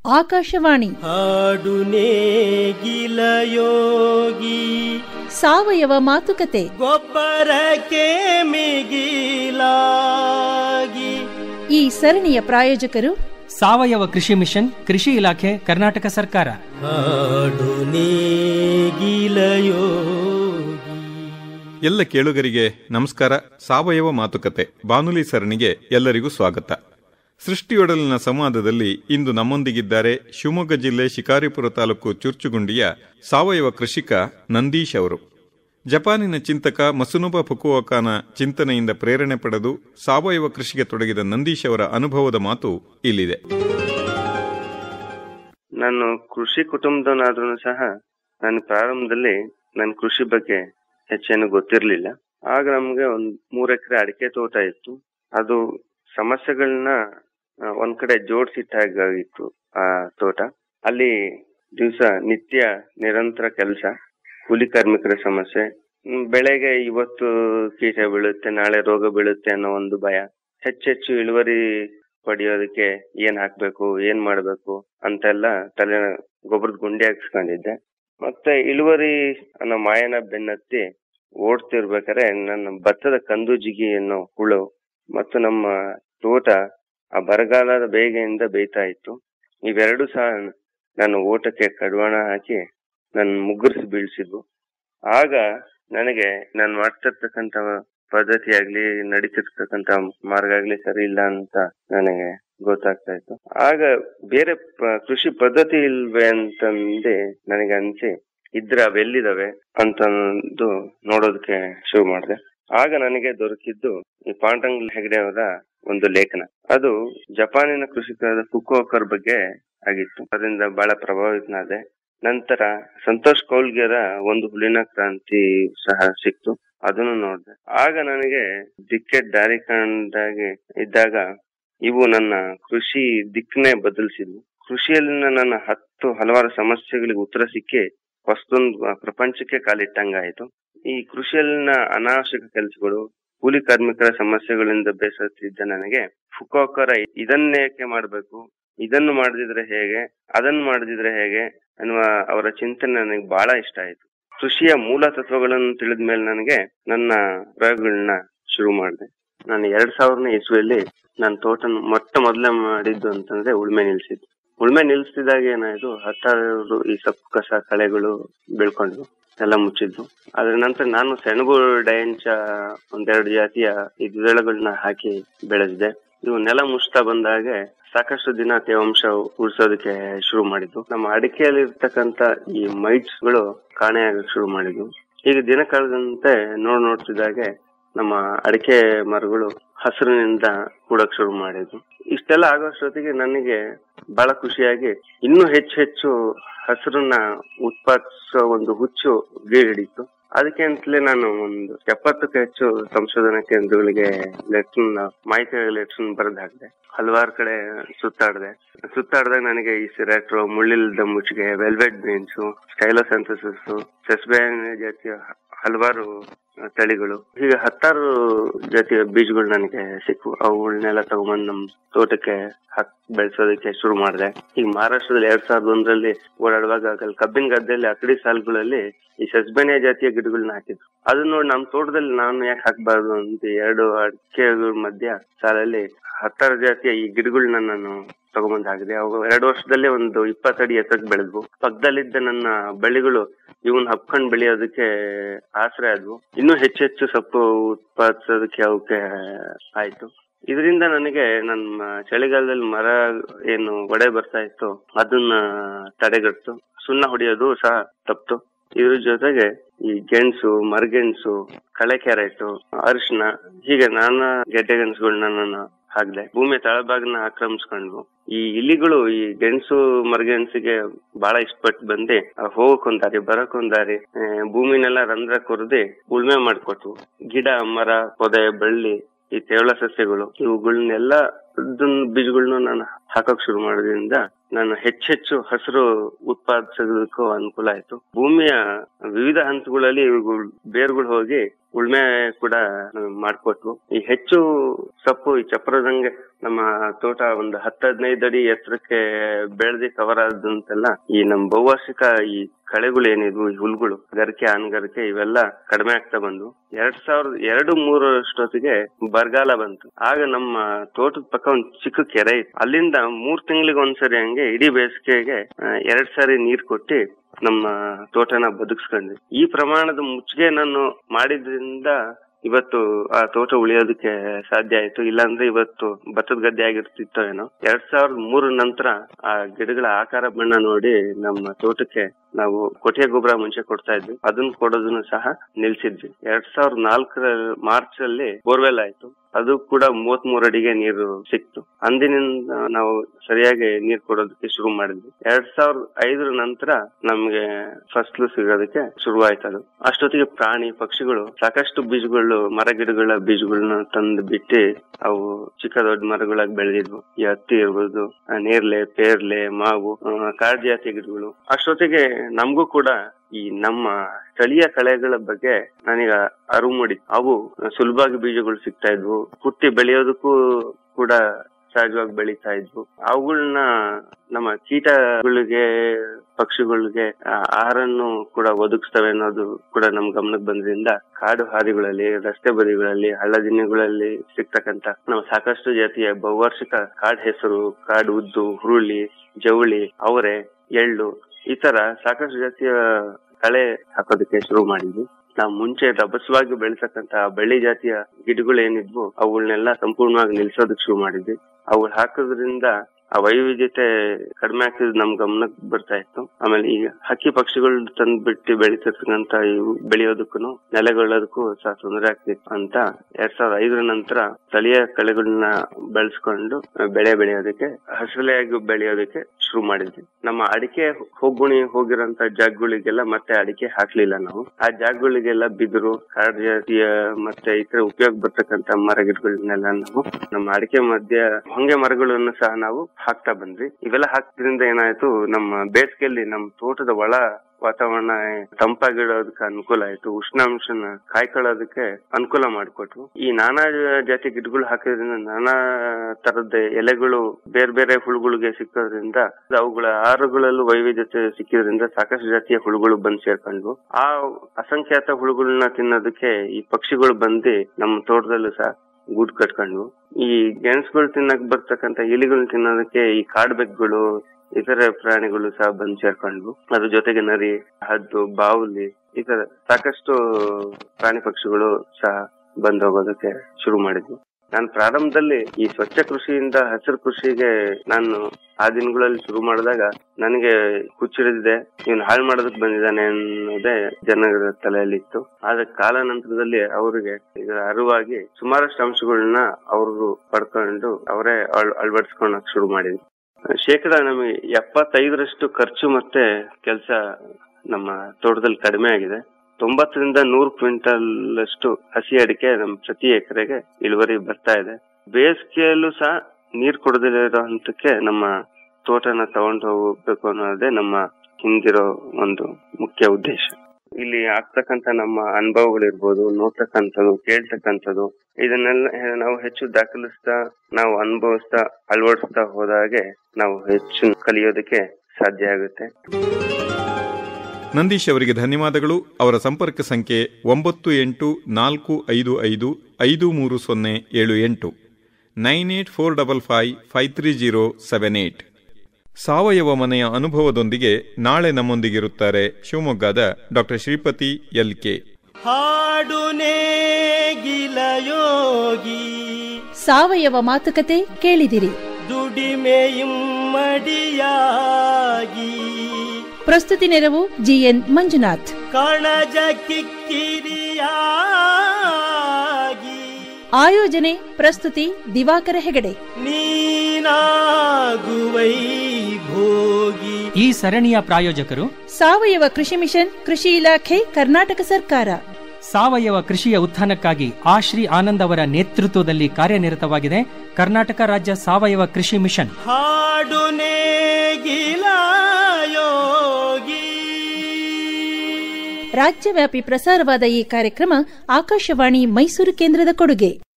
ಆಕಾಶವಾಣಿ ಹಾಡು ನೇಗಿಲ ಯೋಗಿ ಸಾವಯವ ಮಾತುಕತೆ ಗೊಬ್ಬರಕ್ಕೆ ಮಿಗಿಲಾಗಿ ಈ ಸರಣಿಯ ಪ್ರಾಯೋಜಕರು ಸಾವಯವ ಕೃಷಿ ಮಿಷನ್ ಕೃಷಿ ಇಲಾಖೆ ಕರ್ನಾಟಕ ಸರ್ಕಾರ ಹಾಡು ನೇಗಿಲ ಯೋಗಿ ಎಲ್ಲ ಕೇಳುಗರಿಗೆ ನಮಸ್ಕಾರ ಸಾವಯವ ಮಾತುಕತೆ ಬಾನುಲಿ ಸರಣಿಗೆ ಎಲ್ಲರಿಗೂ ಸ್ವಾಗತ ಸೃಷ್ಟಿಯೊಡಲಿನ ಸಂವಾದದಲ್ಲಿ ಇಂದು ನಮ್ಮೊಂದಿಗಿದ್ದಾರೆ ಶಿವಮೊಗ್ಗ ಜಿಲ್ಲೆ ಶಿಕಾರಿಪುರ ತಾಲೂಕು ಚುರ್ಚುಗುಂಡಿಯ ಸಾವಯವ ಕೃಷಿಕ ನಂದೀಶ್ ಅವರು ಜಪಾನಿನ ಚಿಂತಕ ಮಸುನುಬ ಫುಕುವಕಾನ ಚಿಂತನೆಯಿಂದ ಪ್ರೇರಣೆ ಪಡೆದು ಸಾವಯವ ಕೃಷಿಗೆ ತೊಡಗಿದ ನಂದೀಶ್ ಅವರ ಅನುಭವದ ಮಾತು ಇಲ್ಲಿದೆ ನಾನು ಕೃಷಿ ಕುಟುಂಬದವನಾದ್ರೂ ಸಹ ನಾನು ಪ್ರಾರಂಭದಲ್ಲಿ ನನ್ನ ಕೃಷಿ ಬಗ್ಗೆ ಹೆಚ್ಚೇನು ಗೊತ್ತಿರಲಿಲ್ಲ ಆಗ ನಮ್ಗೆ ಒಂದ್ ಮೂರ್ ಎಕರೆ ಅಡಿಕೆ ತೋಟ ಇತ್ತು ಅದು ಸಮಸ್ಯೆಗಳನ್ನ ಆ, ಒಂದ್ ಕಡೆ ಜೋಡಿಸಿಟ್ಟಾಗಿತ್ತು ಆ ತೋಟ ಅಲ್ಲಿ ದಿವಸ ನಿತ್ಯ ನಿರಂತರ ಕೆಲಸ ಕೂಲಿ ಕಾರ್ಮಿಕರ ಸಮಸ್ಯೆ ಹ್ಮ್, ಬೆಳೆಗೆ ಇವತ್ತು ಕೀಟ ಬೀಳುತ್ತೆ ನಾಳೆ ರೋಗ ಬೀಳುತ್ತೆ ಅನ್ನೋ ಒಂದು ಭಯ ಹೆಚ್ಚೆಚ್ಚು ಇಳುವರಿ ಪಡೆಯೋದಕ್ಕೆ ಏನ್ ಹಾಕ್ಬೇಕು ಏನ್ ಮಾಡ್ಬೇಕು ಅಂತೆಲ್ಲ ತಲೆ ಗೊಬ್ಬರದ ಗುಂಡಿ ಹಾಕ್ಸ್ಕೊಂಡಿದ್ದೆ ಮತ್ತೆ ಇಳುವರಿ ಅನ್ನೋ ಮಾಯನ ಬೆನ್ನತ್ತಿ ಓಡ್ತಿರ್ಬೇಕಾದ್ರೆ ನನ್ನ ಭತ್ತದ ಕಂದುಜಿಗಿ ಅನ್ನೋ ಹುಳು ಮತ್ತು ನಮ್ಮ ತೋಟ ಆ ಬರಗಾಲದ ಬೇಗೆಯಿಂದ ಬೇಯ್ತಾ ಇತ್ತು ಇವೆರಡು ಸಹ ನನ್ನ ಓಟಕ್ಕೆ ಕಡಿವಾಣ ಹಾಕಿ ನನ್ನ ಮುಗ್ಗರಿಸಿ ಬೀಳ್ಸಿದ್ವು ಆಗ ನನಗೆ ನಾನು ಮಾಡ್ತಿರ್ತಕ್ಕಂತ ಪದ್ಧತಿ ಆಗ್ಲಿ ನಡೀತಿರ್ತಕ್ಕಂತ ಮಾರ್ಗ ಆಗ್ಲಿ ಸರಿ ಇಲ್ಲ ಅಂತ ನನಗೆ ಗೊತ್ತಾಗ್ತಾ ಇತ್ತು ಆಗ ಬೇರೆ ಪ- ಕೃಷಿ ಪದ್ಧತಿ ಇಲ್ವೇ ಅಂತಂದು ನನಗೆ ಅನ್ಸಿ ಇದ್ರೆ ಅವೆಲ್ಲಿದಾವೆ ಅಂತಂದು ನೋಡೋದಕ್ಕೆ ಶುರು ಮಾಡಿದೆ ಆಗ ನನಗೆ ದೊರಕಿದ್ದು ಈ ಪಾಂಡಂಗ್ ಹೆಗಡೆ ಅವರ ಒಂದು ಲೇಖನ ಅದು ಜಪಾನಿನ ಕೃಷಿಕರಾದ ಫುಕುವೋಕರ್ ಬಗ್ಗೆ ಆಗಿತ್ತು ಅದರಿಂದ ಬಹಳ ಪ್ರಭಾವಿತನಾದೆ ನಂತರ ಸಂತೋಷ್ ಕೌಲ್ಗೆರ ಒಂದು ಹುಲಿನ ಕ್ರಾಂತಿ ಸಹ ಸಿಕ್ತು ಅದನ್ನು ನೋಡಿದೆ ಆಗ ನನಗೆ ದಿಕ್ಕೆ ದಾರಿ ಕಂಡಾಗೆ ಇದ್ದಾಗ ಇವು ನನ್ನ ಕೃಷಿ ದಿಕ್ಕನ್ನೇ ಬದಲಿಸಿದ್ವು ಕೃಷಿಯಲ್ಲಿನ ನನ್ನ ಹತ್ತು ಹಲವಾರು ಸಮಸ್ಯೆಗಳಿಗೆ ಉತ್ತರ ಸಿಕ್ಕಿ ಹೊಸದೊಂದು ಪ್ರಪಂಚಕ್ಕೆ ಕಾಲಿಟ್ಟಂಗಾಯಿತು ಈ ಕೃಷಿಯಲ್ಲಿನ ಅನಾವಶ್ಯಕ ಕೆಲಸಗಳು ಕೂಲಿ ಕಾರ್ಮಿಕರ ಸಮಸ್ಯೆಗಳಿಂದ ಬೇಸತ್ತಿದ್ದ ನನಗೆ ಫುಕೋಕರ ಇದನ್ನೇಕೆ ಮಾಡಬೇಕು ಇದನ್ನು ಮಾಡದಿದ್ರೆ ಹೇಗೆ ಅದನ್ನು ಮಾಡದಿದ್ರೆ ಹೇಗೆ ಅನ್ನುವ ಅವರ ಚಿಂತನೆ ನನಗೆ ಬಹಳ ಇಷ್ಟ ಆಯ್ತು ಕೃಷಿಯ ಮೂಲ ತತ್ವಗಳನ್ನು ತಿಳಿದ ಮೇಲೆ ನನಗೆ ನನ್ನ ಪ್ರಯೋಗಗಳನ್ನ ಶುರು ಮಾಡಿದೆ ನಾನು ಎರಡ್ ಸಾವಿರನೇ ಇಸ್ವಿಯಲ್ಲಿ ನನ್ನ ತೋಟ ಮೊಟ್ಟ ಮೊದಲೇ ಮಾಡಿದ್ದು ಅಂತಂದ್ರೆ ಉಳ್ಮೆ ನಿಲ್ಸಿದ್ದು ಉಳ್ಮೆ ನಿಲ್ಸಿದಾಗ ಏನಾಯ್ತು ಹತ್ತಾರು ಈ ಸೊಪ್ಪು ಕಸ ಕಳೆಗಳು ಬೆಳ್ಕೊಂಡ್ವು ಎಲ್ಲ ಮುಚ್ಚಿದ್ವು ಅದ್ರ ನಂತರ ನಾನು ಸೆಣಬು ಡಯಂಚ ಒಂದೆರಡು ಜಾತಿಯ ಈ ದ್ವಿದಳಗಳನ್ನ ಹಾಕಿ ಬೆಳೆಸಿದೆ ಇವು ನೆಲ ಮುಚ್ತಾ ಬಂದಾಗೆ ಸಾಕಷ್ಟು ದಿನ ತೇವಾಂಶ ಉಳಿಸೋದಕ್ಕೆ ಶುರು ಮಾಡಿದ್ದು ನಮ್ಮ ಅಡಿಕೆಯಲ್ಲಿ ಇರ್ತಕ್ಕಂತ ಈ ಮೈಟ್ಸ್ ಗಳು ಕಾಣೆಯಾಗಕ್ಕೆ ಶುರು ಮಾಡಿದ್ವು ಈಗ ದಿನ ಕಳೆದಂತೆ ನೋಡ್ ನೋಡ್ತಿದ್ದಾಗೆ ನಮ್ಮ ಅಡಿಕೆ ಮರಗಳು ಹಸಿರಿನಿಂದ ಕೂಡಕ್ ಶುರು ಮಾಡಿದ್ವು ಇಷ್ಟೆಲ್ಲ ಆಗೋಷ್ಟೊತ್ತಿಗೆ ನನಗೆ ಬಹಳ ಖುಷಿಯಾಗಿ ಇನ್ನೂ ಹೆಚ್ಚು ಹೆಚ್ಚು ಹಸಿರನ್ನ ಉತ್ಪಾದಿಸೋ ಒಂದು ಹುಚ್ಚು ಗೀರ್ ಹಿಡಿತು ಅದಕ್ಕೆ ಅಂತಲೇ ನಾನು ಒಂದು ಎಪ್ಪತ್ತಕ್ಕೂ ಹೆಚ್ಚು ಸಂಶೋಧನಾ ಕೇಂದ್ರಗಳಿಗೆ ಲೆಟರ್ ಮಾಹಿತಿ ಲೆಟರ್ ಬರೆದು ಹಾಕಿದೆ ಹಲವಾರು ಕಡೆ ಸುತ್ತಾಡಿದೆ ಸುತ್ತಾಡಿದಾಗ ನನಗೆ ಈ ಸಿರಾಟ್ರೋ ಮುಳ್ಳಿಲ್ದ ಮುಚ್ಚಿಗೆ ವೆಲ್ವೆಟ್ ಬೀನ್ಸು ಸ್ಟೈಲೋಸೆಂಥಸಿಸ್ ಸೆಸ್ಬೇನ್ ಜಾತಿಯ ಹಲವಾರು ತಳಿಗಳು ಹೀಗೆ ಹತ್ತಾರು ಜಾತಿಯ ಬೀಜಗಳು ನನಗೆ ಸಿಕ್ಕು ಅವುಗಳನ್ನೆಲ್ಲ ತಗೊಂಬಂದು ನಮ್ ತೋಟಕ್ಕೆ ಹಾಕ್ ಬೆಳೆಸೋದಕ್ಕೆ ಶುರು ಮಾಡಿದೆ ಈಗ ಮಹಾರಾಷ್ಟ್ರದಲ್ಲಿ ಎರಡ್ ಸಾವಿರದ ಒಂದರಲ್ಲಿ ಓಡಾಡುವಾಗ ಅಲ್ಲಿ ಕಬ್ಬಿನ ಗದ್ದೆಯಲ್ಲಿ ಅಕಡಿ ಸಾಲುಗಳಲ್ಲಿ ಈ ಸೆಸ್ಬೇನಿಯಾ ಜಾತಿಯ ಗಿಡಗಳನ್ನ ಹಾಕಿದ್ರು ಅದನ್ನ ನೋಡಿ ನಮ್ ತೋಟದಲ್ಲಿ ನಾನು ಯಾಕೆ ಹಾಕ್ಬಾರ್ದು ಅಂತ ಎರಡು ಅಡಿಕೆಗಳ ಮಧ್ಯ ಸಾಲಲ್ಲಿ ಹತ್ತಾರು ಜಾತಿಯ ಈ ಗಿಡಗಳನ್ನ ನಾನು ತಗೊಂಬಂದ್ ಹಾಕಿದೆ ಅವು ಎರಡು ವರ್ಷದಲ್ಲೇ ಒಂದು ಇಪ್ಪತ್ತಡಿ ಎತ್ತರಕ್ಕೆ ಬೆಳೆದ್ವು ಪಕ್ಕದಲ್ಲಿದ್ದ ನನ್ನ ಬಳ್ಳಿಗಳು ಇವನ್ ಹಬ್ಕೊಂಡ್ ಬೆಳೆಯೋದಕ್ಕೆ ಆಸರೆ ಆದ್ವು ಇನ್ನೂ ಹೆಚ್ಚೆಚ್ಚು ಸೊಪ್ಪು ಉತ್ಪಾದಿಸೋದಕ್ಕೆ ಅವಕ್ಕೆ ಆಯ್ತು ಇದರಿಂದ ನನಗೆ ನನ್ನ ಚಳಿಗಾಲದಲ್ಲಿ ಮರ ಏನು ಒಡೆ ಬರ್ತಾ ಇತ್ತು ಅದನ್ನ ತಡೆಗಟ್ತು ಸುಣ್ಣ ಹೊಡೆಯೋದು ಸಹ ತಪ್ತು ಇದ್ರ ಜೊತೆಗೆ ಈ ಗೆಣಸು ಮರಗೆಣಸು ಕಳೆ ಕ್ಯಾರೆಟ್ ಅರಿಶಿನ ಹೀಗೆ ನಾನಾ ಗೆಡ್ಡೆ ಗೆಣಸುಗಳನ್ನ ನಾನು ಹಾಕ್ದೆ ಭೂಮಿಯ ತಳಭಾಗನ ಆಕ್ರಮಿಸ್ಕೊಂಡ್ವು ಈ ಇಲಿಗಳು ಈ ಗೆಣಸು ಮರಗೆಣಸಿಗೆ ಬಹಳ ಇಷ್ಟಪಟ್ಟು ಬಂದು ಆ ಹೋಗಕ್ಕೊಂದ್ ದಾರಿ ಬರಕ್ಕೊಂದ್ ದಾರಿ ಆ, ಭೂಮಿನೆಲ್ಲ ರಂಧ್ರ ಕೊರ್ದಿ ಉಳ್ಮೆ ಮಾಡ್ಕೊಟ್ವು ಗಿಡ ಮರ ಪೊದೆ ಬಳ್ಳಿ ಈ ತೇವಳ ಸಸ್ಯಗಳು ಇವುಗಳನ್ನೆಲ್ಲ ಬೀಜಗಳನ್ನ ನಾನು ಹಾಕಕ್ ಶುರು ಮಾಡೋದ್ರಿಂದ ನಾನು ಹೆಚ್ಚೆಚ್ಚು ಹಸಿರು ಉತ್ಪಾದಿಸೋದಕ್ಕೂ ಅನುಕೂಲ ಆಯ್ತು ಭೂಮಿಯ ವಿವಿಧ ಹಂತಗಳಲ್ಲಿ ಇವುಗಳು ಬೇರುಗಳು ಹೋಗಿ ಉಳ್ಮೆ ಕೂಡ ಮಾಡ್ಕೊಟ್ವು ಈ ಹೆಚ್ಚು ಸೊಪ್ಪು ಈ ಚಪ್ರದಂಗೆ ನಮ್ಮ ತೋಟ ಒಂದು ಹತ್ತು ಹದಿನೈದು ಅಡಿ ಎತ್ತರಕ್ಕೆ ಬೆಳೆದಿ ಕವರ್ ಆದಂತೆಲ್ಲ ಈ ನಮ್ ಬಹುವಾರ್ಷಿಕ ಈ ಕಳೆಗಳು ಏನಿದ್ವು ಈ ಹುಲ್ಗಳು ಗರಿಕೆ ಆನ್ಗರಿಕೆ ಇವೆಲ್ಲ ಕಡಿಮೆ ಆಗ್ತಾ ಬಂದು ಎರಡ್ ಸಾವಿರದ ಎರಡು ಮೂರಷ್ಟೊತ್ತಿಗೆ ಬರಗಾಲ ಬಂತು ಆಗ ನಮ್ಮ ತೋಟದ ಪಕ್ಕ ಒಂದ್ ಚಿಕ್ಕ ಕೆರೆ ಇತ್ತು ಅಲ್ಲಿಂದ ಮೂರ್ ತಿಂಗಳಿಗೆ ಒಂದ್ಸರಿ ಹಂಗೆ ಇಡೀ ಬೇಸಿಗೆಗೆ ಆ, ಎರಡ್ ಸಾರಿ ನೀರ್ ಕೊಟ್ಟಿ ನಮ್ಮ ತೋಟನ ಬದುಕ್ಸ್ಕೊಂಡ್ವಿ ಈ ಪ್ರಮಾಣದ ಮುಚ್ಚಿಗೆ ನಾನು ಮಾಡಿದ್ರಿಂದ ಇವತ್ತು ಆ ತೋಟ ಉಳಿಯೋದಕ್ಕೆ ಸಾಧ್ಯ ಆಯ್ತು ಇಲ್ಲಾಂದ್ರೆ ಇವತ್ತು ಭತ್ತದ ಗದ್ದೆ ಆಗಿರ್ತಿತ್ತೋ ಏನೋ ಎರಡ್ ಸಾವಿರದ ಮೂರ ನಂತರ ಆ ಗಿಡಗಳ ಆಕಾರ ಬಣ್ಣ ನೋಡಿ ನಮ್ಮ ತೋಟಕ್ಕೆ ನಾವು ಕೊಟ್ಟಿಗೆ ಗೊಬ್ಬರ ಮುಂಚೆ ಕೊಡ್ತಾ ಇದ್ವಿ ಅದನ್ನ ಕೊಡೋದನ್ನು ಸಹ ನಿಲ್ಸಿದ್ವಿ ಎರಡ್ ಸಾವಿರದ ನಾಲ್ಕರ ಮಾರ್ಚ್ ಅಲ್ಲಿ ಬೋರ್ವೆಲ್ ಆಯ್ತು ಅದು ಕೂಡ ಮೂವತ್ ಮೂರ್ ಅಡಿಗೆ ನೀರು ಸಿಕ್ತು ಅಂದಿನಿಂದ ನಾವು ಸರಿಯಾಗಿ ನೀರ್ ಕೊಡೋದಕ್ಕೆ ಶುರು ಮಾಡಿದ್ವಿ ಎರಡ್ ಸಾವಿರದ ಐದರ ನಂತರ ನಮ್ಗೆ ಫಸ್ಲು ಸಿಗೋದಕ್ಕೆ ಶುರುವಾಯ್ತು ಅದು ಅಷ್ಟೊತ್ತಿಗೆ ಪ್ರಾಣಿ ಪಕ್ಷಿಗಳು ಸಾಕಷ್ಟು ಬೀಜಗಳು ಮರ ಗಿಡಗಳ ಬೀಜಗಳನ್ನ ತಂದು ಬಿಟ್ಟು ಅವು ಚಿಕ್ಕ ದೊಡ್ಡ ಮರಗಳಾಗಿ ಬೆಳೆದಿದ್ವು ಈ ಹತ್ತಿ ಇರ್ಬೋದು ಆ, ನೇರ್ಲೆ ಪೇರ್ಲೆ ಮಾವು ಆ, ಕಾಡು ಜಾತಿ ಗಿಡಗಳು ಅಷ್ಟೊತ್ತಿಗೆ ನಮಗೂ ಕೂಡ ಈ ನಮ್ಮ ಸ್ಥಳೀಯ ಕಳೆಗಳ ಬಗ್ಗೆ ನನಗ ಅರಿವು ಮೂಡಿತ್ತು ಅವು ಸುಲಭವಾಗಿ ಬೀಜಗಳು ಸಿಗ್ತಾ ಇದ್ವು ಹುಟ್ಟಿ ಬೆಳೆಯೋದಕ್ಕೂ ಕೂಡ ಸಹಜವಾಗಿ ಬೆಳೀತಾ ಇದ್ವು ಅವುಗಳನ್ನ ನಮ್ಮ ಕೀಟಗಳಿಗೆ ಪಕ್ಷಿಗಳಿಗೆ ಆ, ಆಹಾರನ್ನು ಕೂಡ ಒದಗಿಸ್ತವೆ ಅನ್ನೋದು ಕೂಡ ನಮ್ ಗಮನಕ್ಕೆ ಬಂದ್ರಿಂದ ಕಾಡು ಹಾದಿಗಳಲ್ಲಿ ರಸ್ತೆ ಬದಿಗಳಲ್ಲಿ ಹಳ್ಳದಿನ್ನೆಗಳಲ್ಲಿ ಸಿಗ್ತಕ್ಕಂತ ನಾವು ಸಾಕಷ್ಟು ಜಾತಿಯ ಬಹುವಾರ್ಷಿಕ ಕಾಡ್ ಹೆಸರು ಕಾಡು ಉದ್ದು ಹುರುಳಿ ಜವಳಿ ಅವರೆ ಎಳ್ಳು ಈ ತರ ಸಾಕಷ್ಟು ಜಾತಿಯ ಕಳೆ ಹಾಕೋದಕ್ಕೆ ಶುರು ಮಾಡಿದ್ವಿ ನಾವು ಮುಂಚೆ ರಭಸವಾಗಿ ಬೆಳೆಸಕ್ಕಂತ ಬೆಳ್ಳಿ ಜಾತಿಯ ಗಿಡಗಳು ಏನಿದ್ವು ಅವುಗಳನ್ನೆಲ್ಲ ಸಂಪೂರ್ಣವಾಗಿ ನಿಲ್ಸೋದಕ್ಕೆ ಶುರು ಮಾಡಿದ್ವಿ ಅವುಗಳು ಹಾಕೋದ್ರಿಂದ ಆ ವೈವಿಧ್ಯತೆ ಕಡಿಮೆ ಆಗ್ತಿದ್ ನಮ್ ಗಮನಕ್ಕೆ ಬರ್ತಾ ಇತ್ತು ಆಮೇಲೆ ಈ ಹಕ್ಕಿ ಪಕ್ಷಿಗಳು ತಂದ್ಬಿಟ್ಟು ಬೆಳಿತಿರ್ತಕ್ಕಂತ ಇವು ಬೆಳೆಯೋದಕ್ಕೂ ನೆಲೆಗೊಳ್ಳೋದಕ್ಕೂ ಸಹ ತೊಂದರೆ ಆಗ್ತಿತ್ತು ಅಂತ ಎರಡ್ ಸಾವಿರದ ಐದರ ನಂತರ ಸ್ಥಳೀಯ ಕಳೆಗಳನ್ನ ಬೆಳೆಸ್ಕೊಂಡು ಬೆಳೆ ಬೆಳೆಯೋದಕ್ಕೆ ಹಸಲೆಯಾಗಿ ಬೆಳೆಯೋದಕ್ಕೆ ಶುರು ಮಾಡಿದ್ವಿ ನಮ್ಮ ಅಡಿಕೆ ಹೋಗುಣಿ ಹೋಗಿರೋಂತ ಜಾಗಗಳಿಗೆಲ್ಲ ಮತ್ತೆ ಅಡಿಕೆ ಹಾಕ್ಲಿಲ್ಲ ನಾವು ಆ ಜಾಗಗಳಿಗೆಲ್ಲ ಬಿದಿರು ಕಾಡು ಜಾತಿಯ ಮತ್ತೆ ಇತರ ಉಪಯೋಗ ಬರ್ತಕ್ಕಂತ ಮರ ಗಿಡಗಳನ್ನೆಲ್ಲ ನಾವು ನಮ್ಮ ಅಡಿಕೆ ಮಧ್ಯ ಹೊಂಗೆ ಮರಗಳನ್ನು ಸಹ ನಾವು ಹಾಕ್ತಾ ಬಂದ್ವಿ ಇವೆಲ್ಲ ಹಾಕ್ದ್ರಿಂದ ಏನಾಯ್ತು ನಮ್ಮ ಬೇಸಿಗೆಯಲ್ಲಿ ನಮ್ಮ ತೋಟದ ಒಳ ವಾತಾವರಣ ತಂಪಾಗಿಡೋದಕ್ಕೆ ಅನುಕೂಲ ಆಯ್ತು ಉಷ್ಣಾಂಶನ ಕಾಯ್ಕೊಳ್ಳೋದಕ್ಕೆ ಅನುಕೂಲ ಮಾಡಿಕೊಟ್ರು ಈ ನಾನಾ ಜಾತಿ ಗಿಡಗಳು ಹಾಕಿದ್ರಿಂದ ನಾನಾ ತರದ ಎಲೆಗಳು ಬೇರೆ ಬೇರೆ ಹುಳುಗಳಿಗೆ ಸಿಕ್ಕೋದ್ರಿಂದ ಅವುಗಳ ಆಹಾರಗಳಲ್ಲೂ ವೈವಿಧ್ಯತೆ ಸಿಕ್ಕಿದ್ರಿಂದ ಸಾಕಷ್ಟು ಜಾತಿಯ ಹುಳುಗಳು ಬಂದ್ ಸೇರ್ಕೊಂಡ್ವು ಆ ಅಸಂಖ್ಯಾತ ಹುಳುಗಳನ್ನ ತಿನ್ನೋದಕ್ಕೆ ಈ ಪಕ್ಷಿಗಳು ಬಂದು ನಮ್ಮ ತೋಟದಲ್ಲೂ ಸಹ ಗೂಡ್ ಕಟ್ಕೊಂಡ್ವು ಈ ಗೆಣಸುಗಳು ತಿನ್ನಕ್ ಬರ್ತಕ್ಕಂತ ಇಲಿಗಳನ್ನ ತಿನ್ನೋದಕ್ಕೆ ಈ ಕಾಡ್ಬೆಕ್ಕಗಳು ಇತರೆ ಪ್ರಾಣಿಗಳು ಸಹ ಬಂದ್ ಸೇರ್ಕೊಂಡ್ವು ಅದ್ರ ಜೊತೆಗೆ ನರಿ ಹದ್ದು ಬಾವುಲಿ ಈ ತರ ಸಾಕಷ್ಟು ಪ್ರಾಣಿ ಪಕ್ಷಿಗಳು ಸಹ ಬಂದ್ ಹೋಗೋದಕ್ಕೆ ಶುರು ಮಾಡಿದ್ವು ನಾನು ಪ್ರಾರಂಭದಲ್ಲಿ ಈ ಸ್ವಚ್ಛ ಕೃಷಿಯಿಂದ ಹಸಿರು ಕೃಷಿಗೆ ನಾನು ಆ ದಿನಗಳಲ್ಲಿ ಶುರು ಮಾಡಿದಾಗ ನನಗೆ ಹುಚ್ಚಿಡಿದಿದೆ ಇವನು ಹಾಳು ಮಾಡೋದಕ್ಕೆ ಬಂದಿದ್ದಾನೆ ಅನ್ನೋದೇ ಜನರ ತಲೆಯಲ್ಲಿ ಇತ್ತು ಆದ್ರೆ ಕಾಲಾನಂತರದಲ್ಲಿ ಅವರಿಗೆ ಇದರ ಅರಿವಾಗಿ ಸುಮಾರಷ್ಟು ಅಂಶಗಳನ್ನ ಅವರು ಪಡ್ಕೊಂಡು ಅವರೇ ಅಳ್ ಅಳವಡಿಸ್ಕೊಳಕ್ ಶುರು ಮಾಡಿದ್ರು ಶೇಕಡ ನಮಗೆ ಎಪ್ಪತ್ತೈದರಷ್ಟು ಖರ್ಚು ಮತ್ತೆ ಕೆಲಸ ನಮ್ಮ ತೋಟದಲ್ಲಿ ಕಡಿಮೆ ಆಗಿದೆ ತೊಂಬತ್ತರಿಂದ ನೂರು ಕ್ವಿಂಟಲ್ ಅಷ್ಟು ಹಸಿ ಅಡಿಕೆ ನಮ್ ಪ್ರತಿ ಎಕರೆಗೆ ಇಳುವರಿ ಬರ್ತಾ ಇದೆ ಬೇಸಿಗೆಯಲ್ಲೂ ಸಹ ನೀರ್ ಕೊಡದಿರೋ ಹಂತಕ್ಕೆ ನಮ್ಮ ತೋಟನ ತಗೊಂಡು ಹೋಗ್ಬೇಕು ಅನ್ನೋದೇ ನಮ್ಮ ಹಿಂದಿರೋ ಒಂದು ಮುಖ್ಯ ಉದ್ದೇಶ ಇಲ್ಲಿ ಆಗ್ತಕ್ಕಂತ ನಮ್ಮ ಅನುಭವಗಳಿರ್ಬೋದು ನೋಡ್ತಕ್ಕಂಥದ್ದು ಕೇಳ್ತಕ್ಕಂಥದ್ದು ಇದನ್ನೆಲ್ಲ ನಾವು ಹೆಚ್ಚು ದಾಖಲಿಸ್ತಾ ನಾವು ಅನುಭವಿಸ್ತಾ ಅಳವಡಿಸ್ತಾ ಹೋದಾಗೆ ನಾವು ಹೆಚ್ಚು ಕಲಿಯೋದಕ್ಕೆ ಸಾಧ್ಯ ಆಗುತ್ತೆ ನಂದೀಶ್ ಅವರಿಗೆ ಧನ್ಯವಾದಗಳು ಅವರ ಸಂಪರ್ಕ ಸಂಖ್ಯೆ ಒಂಬತ್ತು ಎಂಟು ನಾಲ್ಕು ಐದು ಐದು ಐದು ಮೂರು ಸೊನ್ನೆ ಏಳು ಎಂಟು nine eight four double five five three zero seven eight ಸಾವಯವ ಮನೆಯ ಅನುಭವದೊಂದಿಗೆ ನಾಳೆ ನಮ್ಮೊಂದಿಗಿರುತ್ತಾರೆ ಶಿವಮೊಗ್ಗದ ಡಾಕ್ಟರ್ ಶ್ರೀಪತಿ ಎಲ್ ಕೆ ಹಾಡು ನೇಗಿಲ ಯೋಗಿ ಸಾವಯವ ಮಾತುಕತೆ ಕೇಳಿದಿರಿ ದುಡಿಮೆയും ಮಡಿಯಾಗಿ ಪ್ರಸ್ತುತಿ ನೆರವು ಜಿಎನ್ ಮಂಜುನಾಥ್ ಕಣಜ ಕಿಕ್ಕಿರಿಯಾಗಿ ಆಯೋಜನೆ ಪ್ರಸ್ತುತಿ ದಿವಾಕರ ಹೆಗಡೆ ನೀನಾಗುವೈ ಭೋಗಿ ಈ ಸರಣಿಯ ಪ್ರಾಯೋಜಕರು ಸಾವಯವ ಕೃಷಿ ಮಿಷನ್ ಕೃಷಿ ಇಲಾಖೆ ಕರ್ನಾಟಕ ಸರ್ಕಾರ ಸಾವಯವ ಕೃಷಿಯ ಉತ್ಥಾನಕ್ಕಾಗಿ ಆಶ್ರೀ ಆನಂದ್ ಅವರ ನೇತೃತ್ವದಲ್ಲಿ ಕಾರ್ಯನಿರತವಾಗಿದೆ ಕರ್ನಾಟಕ ರಾಜ್ಯ ಸಾವಯವ ಕೃಷಿ ಮಿಷನ್ ಹಾಡು ನೇಗಿಲ ನೇಗಿಲ ಯೋಗಿ ರಾಜ್ಯವ್ಯಾಪಿ ಪ್ರಸಾರವಾದ ಈ ಕಾರ್ಯಕ್ರಮ ಆಕಾಶವಾಣಿ ಮೈಸೂರು ಕೇಂದ್ರದ ಕೊಡುಗೆ